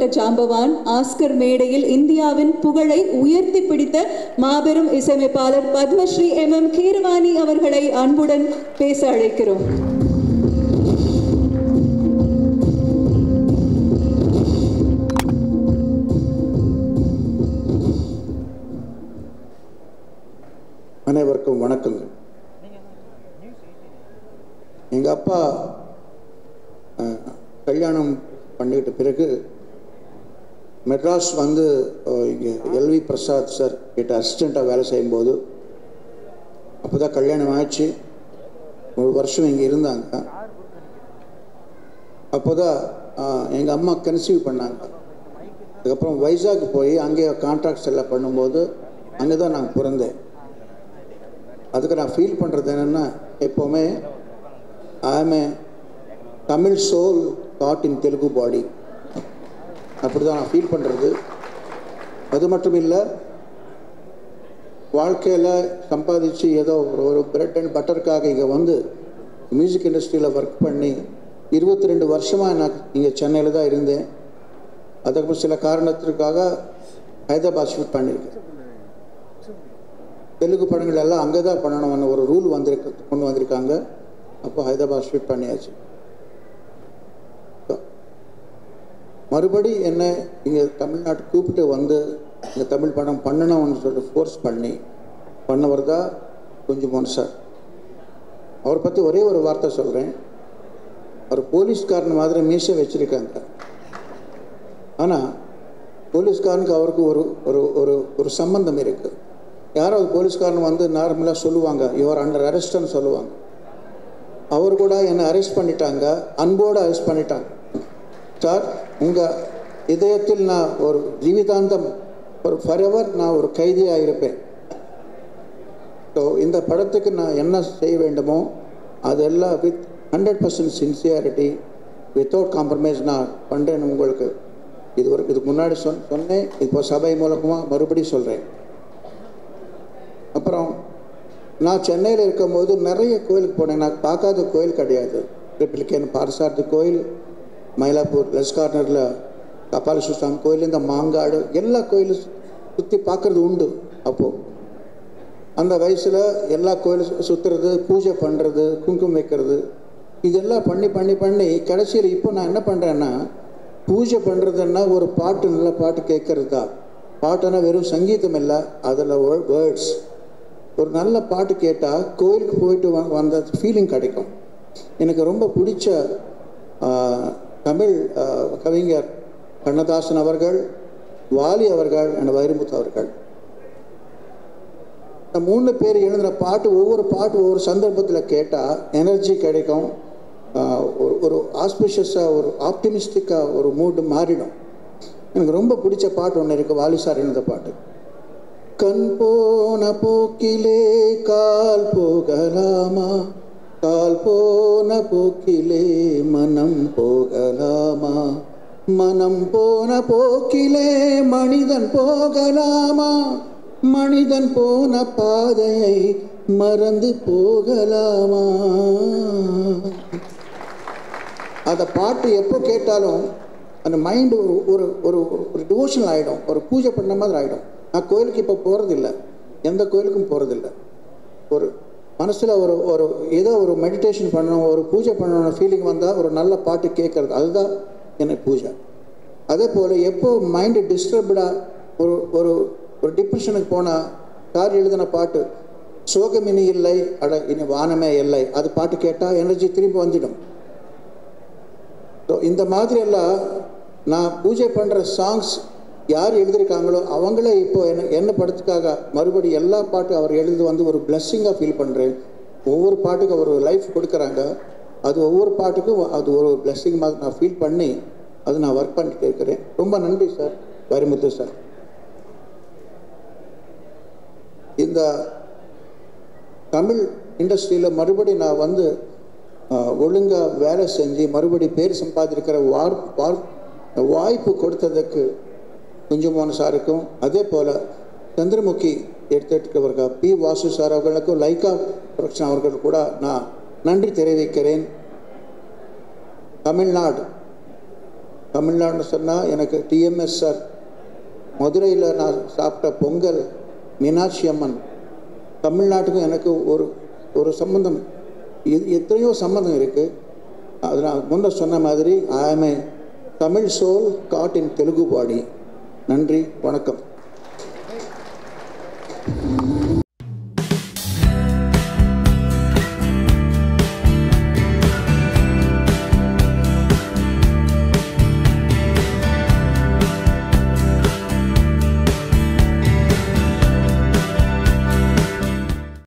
மறைக்கப்பட்ட ஜாம்பவான் ஆஸ்கர் மேடையில் இந்தியாவின் புகழை உயர்த்தி பிடித்த மாபெரும் இசையமைப்பாளர் பத்மஸ்ரீ எம் எம் கீரவாணி அவர்களை அன்புடன் பேச அழைக்கிறோம் அனைவருக்கும் வணக்கங்கள் எங்கள் அப்பா அஹ், கல்யாணம் பண்ணிக்கிட்ட பிறகு மெட்ராஸ் வந்து அஹ், இங்கே எல்வி பிரசாத் சார் கிட்ட அசிஸ்டண்ட்டாக வேலை செய்யும்போது அப்போ தான் கல்யாணம் ஆச்சு ஒரு வருஷம் இங்கே இருந்தாங்க அப்போ தான் எங்கள் அம்மா கன்சீவ் பண்ணாங்க அதுக்கப்புறம் வைசாக் போய் அங்கே கான்ட்ராக்ட்ஸ் எல்லாம் பண்ணும்போது அங்கே தான் நான் பிறந்தேன் அதுக்கு நான் ஃபீல் பண்ணுறது என்னென்னா எப்போவுமே I'm Tamil soul caught in Telugu body அப்படி தான் நான் ஃபீல் பண்ணுறது அது மட்டும் இல்லை வாழ்க்கையில் சம்பாதிச்சு ஏதோ ஒரு ஒரு பிரெட் அண்ட் பட்டருக்காக இங்கே வந்து மியூசிக் இண்டஸ்ட்ரியில் ஒர்க் பண்ணி இருபத்தி ரெண்டு வருஷமாக நான் இங்கே சென்னையில் தான் இருந்தேன் அதுக்கப்புறம் சில காரணத்திற்காக ஹைதராபாத் ஷிஃப்ட் பண்ணியிருக்கேன் தெலுங்கு படங்கள் எல்லாம் அங்கே தான் பண்ணணும்னு ஒரு ரூல் வந்திருக்கு கொண்டு வந்திருக்காங்க அப்போ ஹைதராபாத் ஷூட் பண்ணியாச்சு மறுபடி என்ன இங்கே தமிழ்நாட்டு கூப்பிட்டு வந்து இங்கே தமிழ் படம் பண்ணணும்னு சொல்லிட்டு ஃபோர்ஸ் பண்ணி பண்ணவர் தான் குஞ்சுமோன் சார் அவரை பற்றி ஒரே ஒரு வார்த்தை சொல்கிறேன் அவர் போலீஸ்காரன் மாதிரி மீசை வச்சுருக்காங்க ஆனால் போலீஸ்காரனுக்கு அவருக்கு ஒரு ஒரு ஒரு ஒரு சம்பந்தம் இருக்குது யாரோ ஒரு போலீஸ்காரன் வந்து நார்மலாக சொல்லுவாங்க இவர் அண்டர் அரெஸ்ட்னு சொல்லுவாங்க அவர் கூட என்னை அரெஸ்ட் பண்ணிட்டாங்க அன்போடு அரெஸ்ட் பண்ணிட்டாங்க சார் உங்கள் இதயத்தில் நான் ஒரு ஜீவிதாந்தம் ஒரு ஃபரெவர் நான் ஒரு கைதியாக இருப்பேன் ஸோ இந்த படத்துக்கு நான் என்ன செய்ய வேண்டுமோ அதெல்லாம் with hundred percent sincerity without compromise நான் பண்ணுறேன்னு உங்களுக்கு இது ஒரு இதுக்கு முன்னாடி சொன் சொன்னேன் இப்போ சபை மூலமாக மறுபடியும் சொல்கிறேன் அப்புறம் நான் சென்னையில் இருக்கும்போது நிறைய கோயிலுக்கு போனேன் நான் பார்க்காத கோயில் கிடையாது ட்ரிப்ளிகேன் பாரசாரதி கோயில் மயிலாப்பூர் லெஸ் கார்னரில் கபாலீஸ்வரர் கோயில் இந்த மாங்காடு எல்லா கோயிலும் சுற்றி பார்க்குறது உண்டு அப்போது அந்த வயசில் எல்லா கோயிலும் சுற்றுறது பூஜை பண்ணுறது குங்குமம் வைக்கிறது இதெல்லாம் பண்ணி பண்ணி பண்ணி கடைசியில் இப்போ நான் என்ன பண்ணுறேன்னா பூஜை பண்ணுறதுன்னா ஒரு பாட்டு நல்ல பாட்டு கேட்கறது தான் பாட்டுனா வெறும் சங்கீதம் இல்லை அதில் வேர்ட்ஸ் ஒரு நல்ல பாட்டு கேட்டால் கோயிலுக்கு போயிட்டு வ வந்த ஃபீலிங் கிடைக்கும் எனக்கு ரொம்ப பிடிச்ச ஆ, தமிழ் ஆ, கவிஞர் கண்ணதாசன் அவர்கள் வாலி அவர்கள் அண்ட் வைரமுத்து அவர்கள் இந்த மூணு பேர் எழுதின பாட்டு ஒவ்வொரு பாட்டு ஒவ்வொரு சந்தர்ப்பத்தில் கேட்டால் எனர்ஜி கிடைக்கும் ஆஹ் ஒரு ஒரு ஆஸ்பிஷியஸாக ஒரு ஆப்டிமிஸ்டிக்காக ஒரு மூடு மாறிடும் எனக்கு ரொம்ப பிடிச்ச பாட்டு ஒன்று இருக்குது வாலி சார் எழுந்த பாட்டு கண் போன போக்கிலே கால் போகலாமா கால் போன போக்கிலே மனம் போகலாமா மனம் போன போக்கிலே மனிதன் போகலாமா மனிதன் போன பாதையை மறந்து போகலாமா அந்த பாட்டு எப்போ கேட்டாலும் அந்த மைண்டு ஒரு ஒரு ஒரு ஒரு டிவோஷனல் ஆகிடும் ஒரு பூஜை பண்ண மாதிரி ஆகிடும் நான் கோயிலுக்கு இப்போ போகிறதில்ல எந்த கோயிலுக்கும் போகிறதில்ல ஒரு மனசில் ஒரு ஒரு ஏதோ ஒரு மெடிடேஷன் பண்ணணும் ஒரு பூஜை பண்ணணும் ஃபீலிங் வந்தால் ஒரு நல்ல பாட்டு கேட்குறது அதுதான் எனக்கு பூஜை அதே போல் எப்போ மைண்டு டிஸ்டர்ப்டாக ஒரு ஒரு ஒரு டிப்ரெஷனுக்கு போனால் சார் எழுதின பாட்டு சோகமினி இல்லை அட இனி வானமே இல்லை அது பாட்டு கேட்டால் எனர்ஜி திரும்பி வந்துடும் ஸோ இந்த மாதிரியெல்லாம் நான் பூஜை பண்ணுற சாங்ஸ் யார் எழுதியிருக்காங்களோ அவங்களே இப்போ என்ன என்ன படத்துக்காக மறுபடி எல்லா பாட்டும் அவர் எழுதி வந்து ஒரு பிளெஸ்ஸிங்காக ஃபீல் பண்ணுறேன் ஒவ்வொரு பாட்டுக்கும் ஒரு லைஃப் கொடுக்குறாங்க அது ஒவ்வொரு பாட்டுக்கும் அது ஒரு பிளெஸ்ஸிங் மாதிரி நான் ஃபீல் பண்ணி அது நான் ஒர்க் பண்ணிட்டு இருக்கிறேன் ரொம்ப நன்றி சார் வைரமுத்து சார் இந்த தமிழ் இண்டஸ்ட்ரியில் மறுபடி நான் வந்து ஒழுங்காக வேலை செஞ்சு மறுபடி பேர் சம்பாதிக்கிற வார் வார் வாய்ப்பு கொடுத்ததுக்கு குஞ்சுமோகன் சாருக்கும் அதே போல் சந்திரமுகி எடுத்துக்கிட்டவர்கள் பி வாசு சார் அவர்களுக்கும் லைக்கா புரட்சன் அவர்கள் கூட நான் நன்றி தெரிவிக்கிறேன் தமிழ்நாடு தமிழ்நாடுன்னு சொன்னால் எனக்கு டிஎம்எஸ் சார் மதுரையில் நான் சாப்பிட்ட பொங்கல் மீனாட்சி அம்மன் தமிழ்நாட்டுக்கும் எனக்கு ஒரு ஒரு சம்பந்தம் இது எத்தனையோ சம்பந்தம் இருக்குது அது நான் முன்ன சொன்ன மாதிரி I'm a Tamil soul caught in Telugu body நன்றி வணக்கம்